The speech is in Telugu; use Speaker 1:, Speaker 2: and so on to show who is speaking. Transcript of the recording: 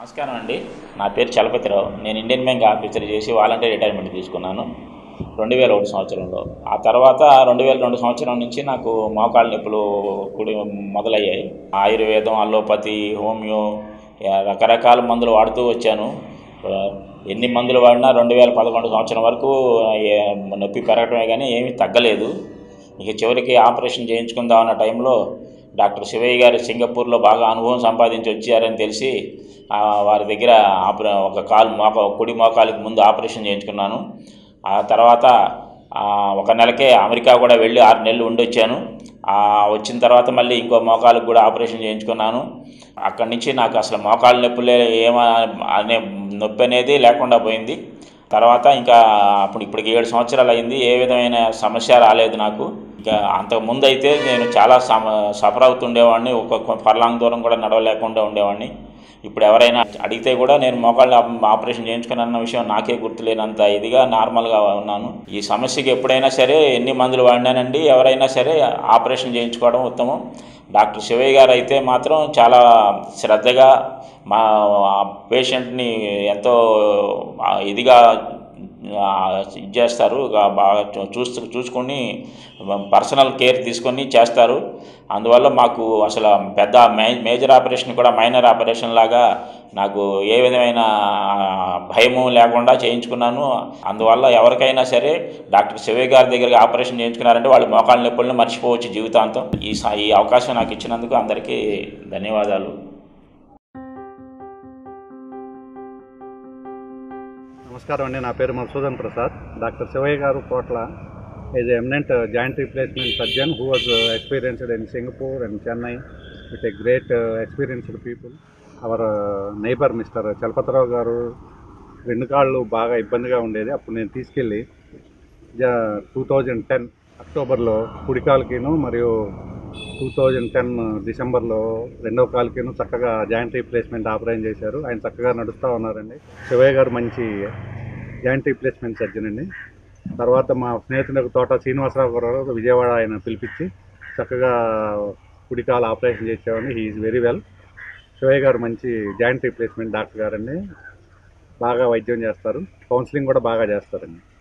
Speaker 1: నమస్కారం అండి నా పేరు చలపతిరావు నేను ఇండియన్ బ్యాంక్ ఆఫీసర్ చేసి వాలంటీర్ రిటైర్మెంట్ తీసుకున్నాను రెండు వేల ఒకటి సంవత్సరంలో ఆ తర్వాత రెండు వేల రెండు సంవత్సరం నుంచి నాకు మోకాళ్ళ నొప్పులు కుడి మొదలయ్యాయి ఆయుర్వేదం అల్లోపతి హోమియో యా, రకరకాల మందులు వాడుతూ వచ్చాను ఆ, ఎన్ని మందులు వాడినా రెండు వేల పదకొండు సంవత్సరం వరకు ఏ, నొప్పి పెరగటమే కానీ ఏమీ తగ్గలేదు ఇక చివరికి ఆపరేషన్ చేయించుకుందాం అన్న టైంలో డాక్టర్ శివయ్య గారు సింగపూర్లో బాగా అనుభవం సంపాదించి వచ్చారని తెలిసి ఆ, వారి దగ్గర ఆపరే ఒక కాలు మోక కుడి మోకాలికి ముందు ఆపరేషన్ చేయించుకున్నాను ఆ తర్వాత ఆ, ఒక నెలకే అమెరికా కూడా వెళ్ళి ఆరు నెలలు ఉండొచ్చాను ఆ, వచ్చిన తర్వాత మళ్ళీ ఇంకో మోకాలకు కూడా ఆపరేషన్ చేయించుకున్నాను అక్కడి నుంచి నాకు అసలు మోకాలు నొప్పులే ఏమ అనే నొప్పి అనేది లేకుండా పోయింది తర్వాత ఇంకా అప్పుడు ఇప్పటికి ఏడు సంవత్సరాలు అయింది ఏ విధమైన సమస్య రాలేదు నాకు ఇంకా అంతకు ముందు అయితే నేను చాలా సమ సఫర్ అవుతుండేవాడిని ఒక్కొక్క ఫర్లాంగ్ దూరం కూడా నడవలేకుండా ఉండేవాడిని ఇప్పుడు ఎవరైనా అడిగితే కూడా నేను మోకాళ్ళు ఆప్- ఆపరేషన్ చేయించుకున్న విషయం నాకే గుర్తులేనంత ఇదిగా నార్మల్గా ఉన్నాను ఈ సమస్యకి ఎప్పుడైనా సరే ఎన్ని మందులు వాడినానండి ఎవరైనా సరే ఆపరేషన్ చేయించుకోవడం ఉత్తమం డాక్టర్ శివయ్య గారు అయితే మాత్రం చాలా శ్రద్ధగా మా పేషెంట్ని ఎంతో ఆ, ఇదిగా ఆ, ఇది చేస్తారు ఇక బాగా చూ- చూస్తూ చూసుకొని పర్సనల్ కేర్ తీసుకొని చేస్తారు అందువల్ల మాకు అసలు పెద్ద మే మేజర్ ఆపరేషన్ కూడా మైనర్ ఆపరేషన్ లాగా నాకు ఏ విధమైన ఆ, భయము లేకుండా చేయించుకున్నాను అందువల్ల ఎవరికైనా సరే డాక్టర్ శివయ్య గారి దగ్గరికి ఆపరేషన్ చేయించుకున్నారంటే వాళ్ళు మోకాళ్ళ నొప్పులను మర్చిపోవచ్చు జీవితాంతం ఈ స- ఈ అవకాశం నాకు ఇచ్చినందుకు అందరికీ ధన్యవాదాలు
Speaker 2: నమస్కారం అండి నా పేరు Madhusudan Prasad doctor Shivaiah garu Kotla is eminent joint replacement surgeon who was experienced in Singapore and Chennai with a great experienced people our neighbour mister Chalapathirao garu రెండు కాళ్ళు బాగా ఇబ్బందిగా ఉండేది అప్పుడు నేను తీసుకెళ్ళి టూ థౌజండ్ టెన్ అక్టోబర్లో కుడికాలకిను మరియు టూ థౌజండ్ టెన్ డిసెంబర్లో రెండవ కాలుకిను చక్కగా జాయింట్ రీప్లేస్మెంట్ ఆపరేషన్ చేశారు ఆయన చక్కగా నడుస్తూ ఉన్నారండి శివయ్య గారు మంచి జాయింట్ రీప్లేస్మెంట్ సర్జన్ అండి తర్వాత మా స్నేహితులకు తోట శ్రీనివాసరావు గారు విజయవాడ ఆయన పిలిపించి చక్కగా కుడికాలు ఆపరేషన్ చేసేవాడిని he is very well Shivaiah garu మంచి జాయింట్ రీప్లేస్మెంట్ డాక్టర్ గారండి బాగా వైద్యం చేస్తారు కౌన్సిలింగ్ కూడా బాగా చేస్తారండి